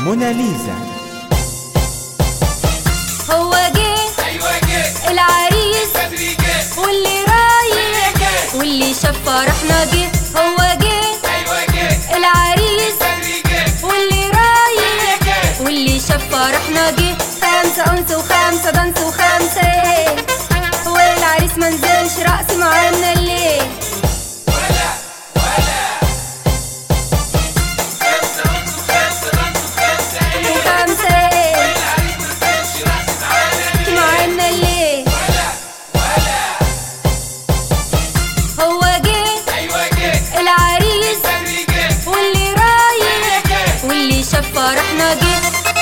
موناليزا هو جه ايوه جه العريس بدري جه واللي رايح واللي شاف فرحنا جه هو جه ايوه جه العريس بدري جه واللي رايح واللي شاف فرحنا جه خمسة أنس وخمسة دنس وخمسة والعريس منزلش رقص معانا الليل ولا ولا خمسة ونص وخمسة ونص وخمسة ايه وخمسة العريس منزلش رقص معانا ليه معانا الليل ولا ولا هو جه ايوه جه العريس بدري جه واللي رايح واللي شاف فرحنا جه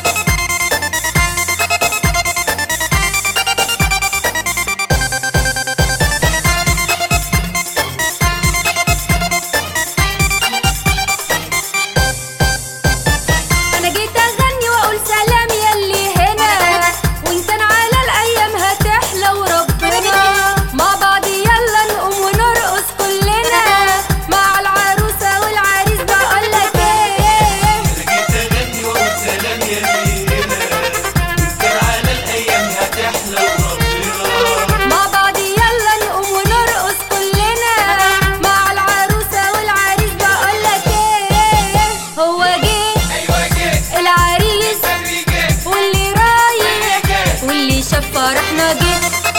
انا جيت اغني واقول سلام يلي هنا وان كان على الايام هتحلى وربنا مع بعض يلا نقوم ونرقص كلنا مع العروسه والعريس بقول لك ايه جيت اغني واقول سلام يا لينا كان على الايام هتحلى وربنا مع بعض يلا نقوم ونرقص كلنا مع العروسه والعريس بقول لك ايه هو جه ايوه جه العريس بدري جه واللي رايح واللي شاف فرحنا جه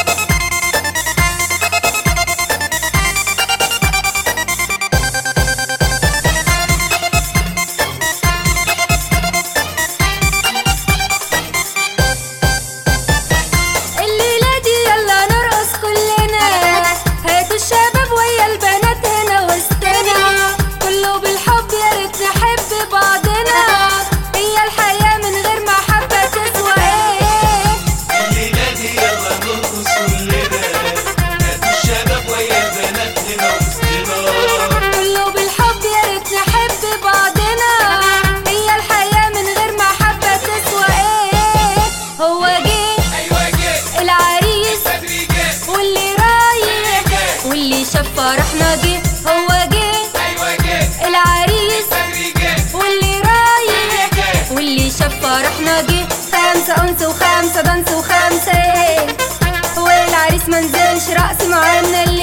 الليلة دي يلا نرقص كلنا هاتوا الشباب ويا البنات هنا وسطنا كله بالحب يا ريت نحب بعضنا هي الحياة من غير محبة تسوى ايه الليلة دي يلا نرقص كلنا هاتوا الشباب ويا البنات هنا وسطنا كله بالحب يا ريت نحب بعضنا هي الحياة من غير محبة تسوى ايه هو جه ايوه جه العريس بدري جه واللي رايح واللي شاف فرحنا جه هو جه ايوه جه العريس بدري جه واللي رايح واللي شاف فرحنا جه خمسة أنس وخمسة دنس وخمسة والعريس منزلش رقص معانا